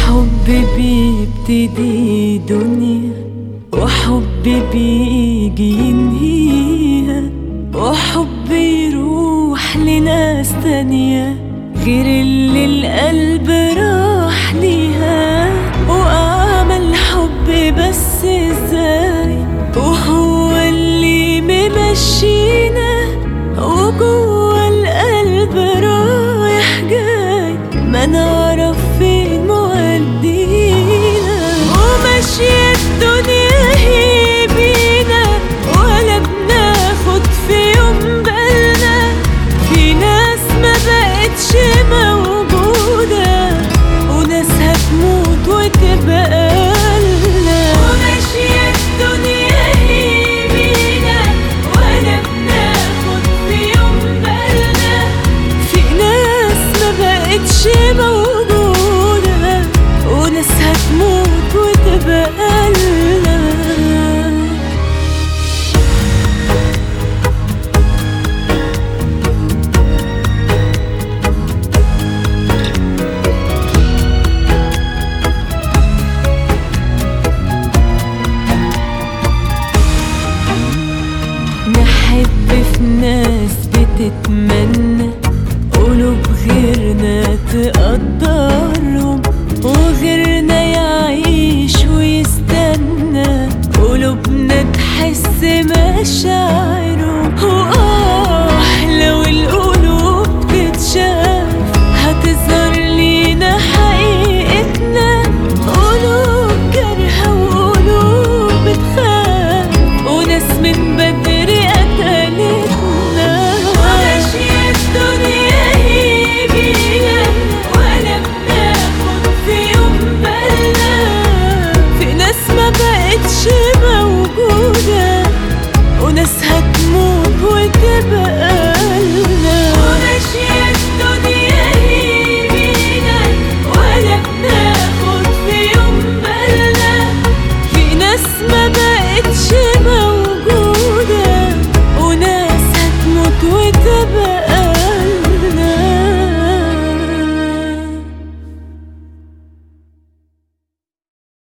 الحب بيبتدي دنيا وحب بيجي ينهيها وحب يروح لناس تانية غير اللي القلب راح ليها وأعمل حب بس ازاي وهو اللي ممشينا وجوه القلب رايح جاي ما نعرف فين مودينا وماشية الدنيا هي بينا ولا بناخد في يوم بالنا في ناس ما بقتش موجودة وناس هتموت وتبقى لنا وماشية الدنيا هي بينا ولا بناخد في يوم بالنا في ناس ما بقتش موجودة وناس هتموت وتبقى لنا نحب في ناس بتتمنى قلوب غيرنا تقدرهم وغيرنا يعيش ويستنى قلوبنا تحس مشاعر